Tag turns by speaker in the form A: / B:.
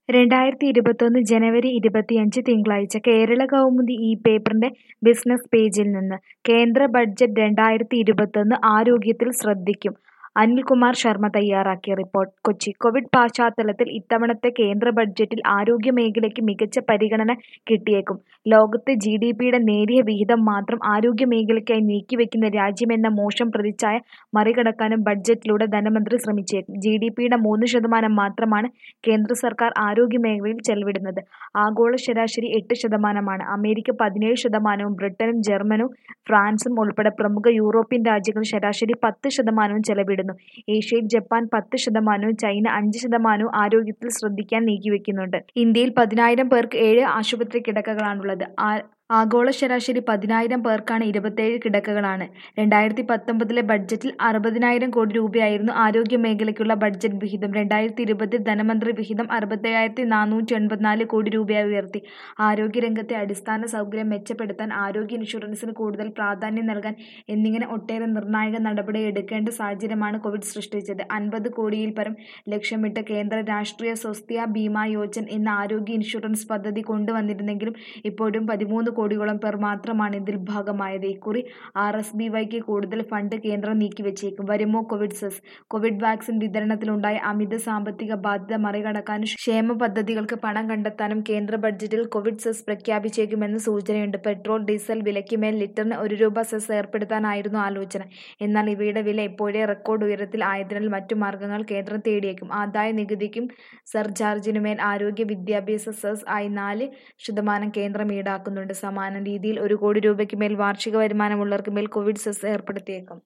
A: രണ്ടായിരത്തി ഇരുപത്തൊന്ന് ജനുവരി ഇരുപത്തിയഞ്ച് തിങ്കളാഴ്ച കേരള കൗമുദി ഈ പേപ്പറിന്റെ ബിസിനസ് പേജിൽ നിന്ന് കേന്ദ്ര ബഡ്ജറ്റ് രണ്ടായിരത്തി ഇരുപത്തൊന്ന് ആരോഗ്യത്തിൽ ശ്രദ്ധിക്കും അനിൽകുമാർ ശർമ്മ തയ്യാറാക്കിയ റിപ്പോർട്ട് കൊച്ചി കോവിഡ് പശ്ചാത്തലത്തിൽ ഇത്തവണത്തെ കേന്ദ്ര ബഡ്ജറ്റിൽ ആരോഗ്യ മേഖലയ്ക്ക് മികച്ച പരിഗണന കിട്ടിയേക്കും ലോകത്തെ ജി ഡി പിയുടെ നേരിയ വിഹിതം മാത്രം ആരോഗ്യ മേഖലയ്ക്കായി നീക്കിവെക്കുന്ന രാജ്യമെന്ന മോശം പ്രതിച്ഛായ മറികടക്കാനും ബഡ്ജറ്റിലൂടെ ധനമന്ത്രി ശ്രമിച്ചേക്കും ജി ഡി പിയുടെ മൂന്ന് ശതമാനം മാത്രമാണ് കേന്ദ്ര സർക്കാർ ആരോഗ്യ മേഖലയിൽ ചെലവിടുന്നത് ആഗോള ശരാശരി എട്ട് ശതമാനമാണ് അമേരിക്ക പതിനേഴ് ശതമാനവും ബ്രിട്ടനും ജർമ്മനും ഫ്രാൻസും ഉൾപ്പെടെ പ്രമുഖ യൂറോപ്യൻ രാജ്യങ്ങൾ ശരാശരി പത്ത് ശതമാനവും ചെലവിടുന്നു ഏഷ്യയിൽ ജപ്പാൻ പത്ത് ശതമാനവും ചൈന അഞ്ച് ശതമാനവും ആരോഗ്യത്തിൽ ശ്രദ്ധിക്കാൻ നീക്കിവെക്കുന്നുണ്ട് ഇന്ത്യയിൽ പതിനായിരം പേർക്ക് ഏഴ് ആശുപത്രി കിടക്കകളാണുള്ളത് ആ ആഗോള ശരാശരി പതിനായിരം പേർക്കാണ് ഇരുപത്തേഴ് കിടക്കകളാണ് രണ്ടായിരത്തി പത്തൊമ്പതിലെ ബഡ്ജറ്റിൽ അറുപതിനായിരം കോടി രൂപയായിരുന്നു ആരോഗ്യ മേഖലയ്ക്കുള്ള ബഡ്ജറ്റ് വിഹിതം രണ്ടായിരത്തി ഇരുപതിൽ ധനമന്ത്രി വിഹിതം അറുപത്തേഴായിരത്തി നാനൂറ്റി എൺപത്തിനാല് കോടി രൂപയായി ഉയർത്തി ആരോഗ്യരംഗത്തെ അടിസ്ഥാന സൗകര്യം മെച്ചപ്പെടുത്താൻ ആരോഗ്യ ഇൻഷുറൻസിന് കൂടുതൽ പ്രാധാന്യം നൽകാൻ എന്നിങ്ങനെ ഒട്ടേറെ നിർണായക നടപടി എടുക്കേണ്ട സാഹചര്യമാണ് കോവിഡ് സൃഷ്ടിച്ചത് അൻപത് കോടിയിൽ പരം ലക്ഷ്യമിട്ട് കേന്ദ്ര രാഷ്ട്രീയ സ്വാസ്ഥ്യ ബീമാ യോജന എന്ന ആരോഗ്യ ഇൻഷുറൻസ് പദ്ധതി കൊണ്ടുവന്നിരുന്നെങ്കിലും ഇപ്പോഴും പതിമൂന്ന് കോടിയോളം പേർ മാത്രമാണ് ഇതിൽ ഭാഗമായത് ഇക്കുറി ആർ എസ് ബി വൈക്ക് കൂടുതൽ ഫണ്ട് കേന്ദ്രം നീക്കിവെച്ചേക്കും വരുമോ കോവിഡ് സെസ് കോവിഡ് വാക്സിൻ വിതരണത്തിലുണ്ടായ അമിത സാമ്പത്തിക ബാധ്യത മറികടക്കാനും ക്ഷേമ പദ്ധതികൾക്ക് പണം കണ്ടെത്താനും കേന്ദ്ര ബഡ്ജറ്റിൽ കോവിഡ് സെസ് പ്രഖ്യാപിച്ചേക്കുമെന്ന് സൂചനയുണ്ട് പെട്രോൾ ഡീസൽ വിലയ്ക്ക് മേൽ ലിറ്ററിന് ഒരു രൂപ സെസ് ഏർപ്പെടുത്താനായിരുന്നു ആലോചന എന്നാൽ ഇവയുടെ വില ഇപ്പോഴേ റെക്കോർഡ് ഉയരത്തിൽ ആയതിനാൽ മറ്റു മാർഗങ്ങൾ കേന്ദ്രം തേടിയേക്കും ആദായ നികുതിക്കും സർചാർജിനുമേൽ ആരോഗ്യ വിദ്യാഭ്യാസ സെസ് ആയി നാല് ശതമാനം കേന്ദ്രം ഈടാക്കുന്നുണ്ട് സമാന രീതിയിൽ ഒരു കോടി രൂപയ്ക്ക് മേൽ വാർഷിക വരുമാനമുള്ളവർക്ക് മേൽ കോവിഡ് സെസ് ഏർപ്പെടുത്തിയേക്കും